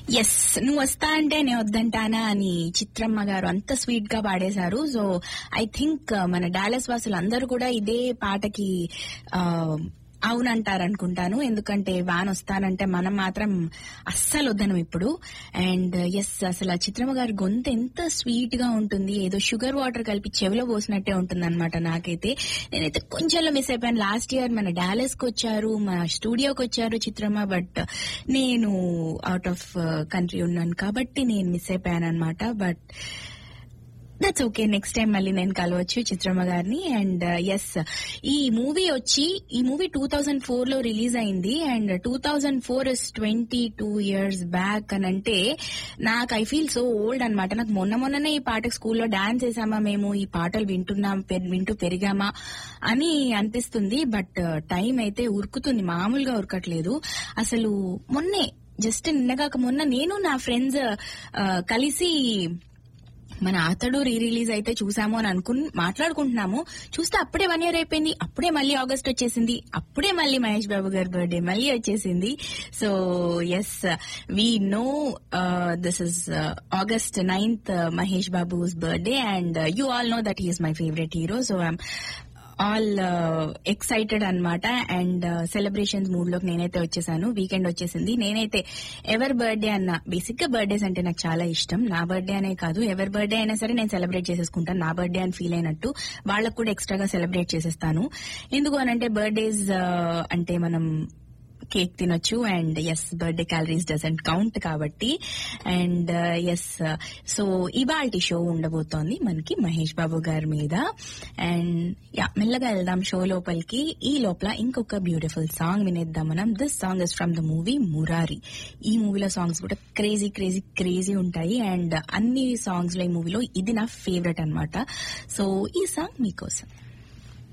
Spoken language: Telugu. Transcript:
ఎస్ నువ్వు వస్తా అంటే నేను వద్దంటానా అని చిత్రమ్మ గారు అంత స్వీట్ గా పాడేశారు సో ఐ థింక్ మన డాలస్ వాసులు అందరూ కూడా ఇదే పాటకి ఆ, అవునంటారు అనుకుంటాను ఎందుకంటే వాన్ వస్తానంటే మనం మాత్రం అస్సలు వద్దనం ఇప్పుడు అండ్ ఎస్ అసలు ఆ చిత్రమ్మ గారి గొంతు ఎంత స్వీట్ గా ఉంటుంది ఏదో షుగర్ వాటర్ కలిపి చెవిలో పోసినట్టే ఉంటుంది అనమాట నాకైతే నేనైతే కొంచెంలో మిస్ అయిపోయాను లాస్ట్ ఇయర్ మన డాలస్ కి వచ్చారు మా స్టూడియోకి వచ్చారు చిత్రమ్మ బట్ నేను అవుట్ ఆఫ్ కంట్రీ ఉన్నాను కాబట్టి నేను మిస్ అయిపోయాను అనమాట but that's okay next time మళ్ళీ నేను కలవచ్చు చిత్రమ్మ గారిని అండ్ ఎస్ ఈ మూవీ వచ్చి ఈ మూవీ టూ థౌజండ్ ఫోర్ లో రిలీజ్ అయింది and two thousand four is twenty two years back అని అంటే నాకు ఐ ఫీల్ సో ఓల్డ్ అనమాట నాకు మొన్న మొన్ననే ఈ పాటకు స్కూల్లో డాన్స్ చేసామా మేము ఈ పాటలు వింటున్నాం పె- వింటూ పెరిగామా అని అనిపిస్తుంది బట్ టైం అయితే ఉరుకుతుంది మామూలుగా ఉరకట్లేదు అసలు మొన్నే జస్ట్ నిన్నగాక మొన్న నేను నా ఫ్రెండ్స్ కలిసి మన అతడు రీ రిలీజ్ అయితే చూసాము అని అనుకుని మాట్లాడుకుంటున్నాము చూస్తే అప్పుడే వన్ ఇయర్ అయిపోయింది అప్పుడే మళ్ళీ ఆగస్ట్ వచ్చేసింది అప్పుడే మళ్ళీ మహేష్ బాబు గారి బర్త్డే మళ్ళీ వచ్చేసింది so yes we know this is August ninth Mahesh Babu's birthday and you all know that is my favourite hero so I'm all excited అన్నమాట అండ్ సెలబ్రేషన్స్ మూడ్ లోకి నేనైతే వచ్చేసాను వీకెండ్ వచ్చేసింది నేనైతే ఎవరి బర్త్డే అన్న బేసిక్ గా బర్త్డేస్ అంటే నాకు చాలా ఇష్టం నా బర్త్డే అనే కాదు ఎవరి బర్త్డే అయినా సరే నేను సెలబ్రేట్ చేసేసుకుంటాను నా బర్త్డే అని ఫీల్ అయినట్టు వాళ్ళకు కూడా ఎక్స్ట్రాగా సెలబ్రేట్ చేసేస్తాను ఎందుకు అనంటే బర్త్డేస్ అంటే మనం కేక్ తినొచ్చు and yes birthday calories doesn't count కాబట్టి అండ్ ఎస్ సో ఇవాళ షో ఉండబోతోంది మనకి మహేష్ బాబు గారి మీద అండ్ యా మెల్లగా వెళ్దాం షో లోపలికి ఈ లోపల ఇంకొక బ్యూటిఫుల్ సాంగ్ వినేద్దాం మనం this song is from the movie Murari ఈ మూవీలో సాంగ్స్ కూడా క్రేజీ క్రేజీ క్రేజీ ఉంటాయి అండ్ అన్ని సాంగ్స్ లో ఈ మూవీలో ఇది నా ఫేవరెట్ అన్నమాట సో ఈ సాంగ్ మీకోసం